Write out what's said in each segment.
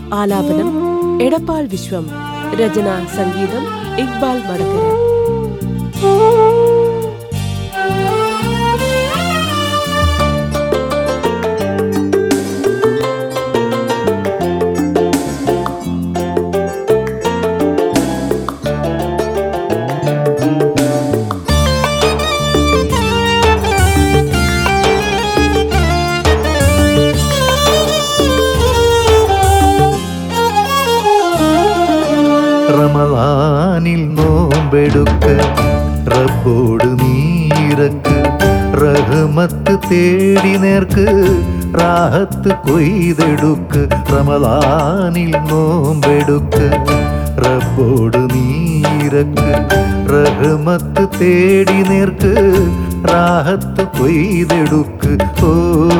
ആലാപനം എടപ്പാൾ വിശ്വം രചന സംഗീതം ഇക്ബാൽ മടക്കര റമലാനിൽ നോമ്പെടുക്ക് റബ്ബോട് നീരക്ക് റഹ്മത്ത് തേടി നേർക്ക് റാഹത്ത് കൊയ്തെടുക്ക് റമലാനിൽ നോമ്പെടുക്ക് റബ്ബോട് നീരക്ക് റഹ്മത്ത് തേടി നേർക്ക് റാഹത്ത് കൊയ്തെടുക്ക് ഓ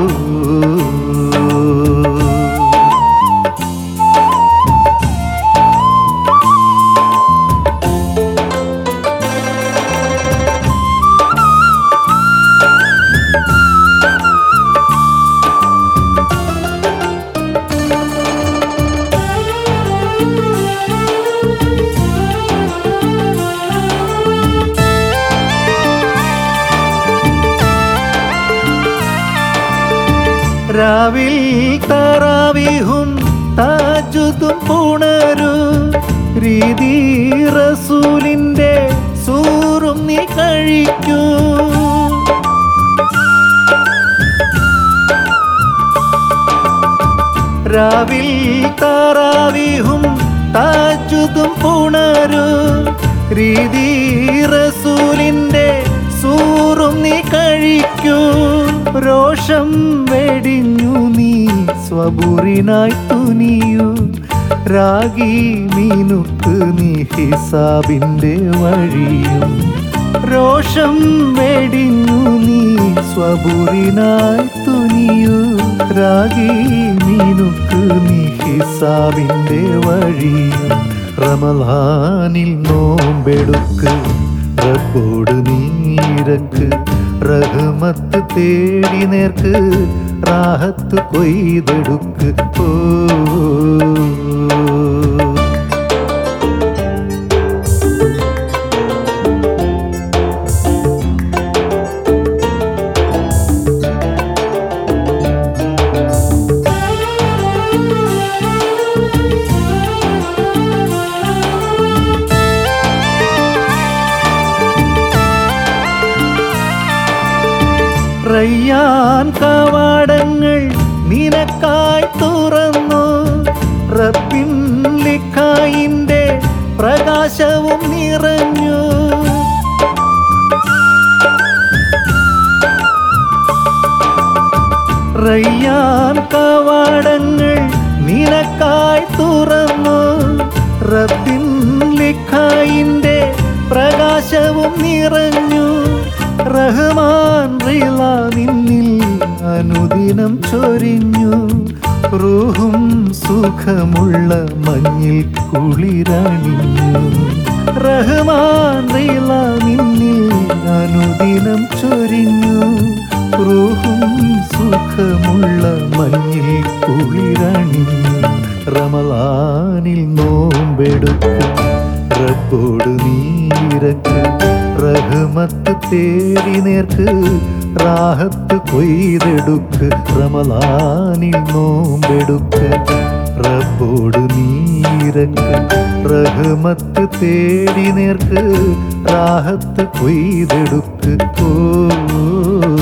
രാവിൽ തറാവിഹും താജുതും പുണരു രീതി റസൂലിന്റെ സൂറും നീ കഴിക്കൂ രാവിൽ താറാവിഹും താജുതും പുണരു രീതി റസൂലിന്റെ സൂറും നീ കഴിക്കൂ രോഷം വെടിഞ്ഞു നീ സ്വബുറിനായി തുനിയൂ രാഗി മീനുക്ക് നീ ഹിസാബിന്റെ വഴിയും രോഷം വെടിഞ്ഞു നീ സ്വബുറിനായി തുനിയൂ രാഗി മീനുക്ക് നീ ഹിസാബിന്റെ വഴിയും റമലാനിൽ നോമ്പെടുക്ക് റബ്ബോട് നീരക്ക് റഹ്മത്ത് തേടി നേർക്ക് റാഹത്ത് കൊയ്തെടുക്ക് ഓ റയ്യാൻ കവാടങ്ങൾ നിനക്കായി തുറന്നു റബ്ബിൻ ലിഖായിന്റെ പ്രകാശവും നിറഞ്ഞു റയ്യാൻ കവാടങ്ങൾ നിനക്കായി തുറന്നു റബ്ബിൻ ലിഖായിന്റെ പ്രകാശവും നിറഞ്ഞു റഹ്മാൻ റിള നിന്നിൽ അനുദിനം ചൊരിഞ്ഞു റൂഹും സുഖമുള്ള മഞ്ഞിൽ കുളിരണിഞ്ഞു റഹ്മാൻ റിള നിന്നിൽ അനുദിനം ചൊരിഞ്ഞു റൂഹും സുഖമുള്ള മഞ്ഞിൽ കുളിരണിഞ്ഞു റമലാനിൽ നോമ്പെടുക്ക് റബ്ബോട് നീരക്ക് റഹ്മത്ത് തേടി നേർക്ക് റാഹത്ത് കൊയ്തെടുക്ക് റമലാനിൽ നോമ്പെടുക്ക് റബ്ബോട് നീരക്ക് റഹ്മത്ത് തേടി നേർക്ക് റാഹത്ത് കൊയ്തെടുക്ക് ഓ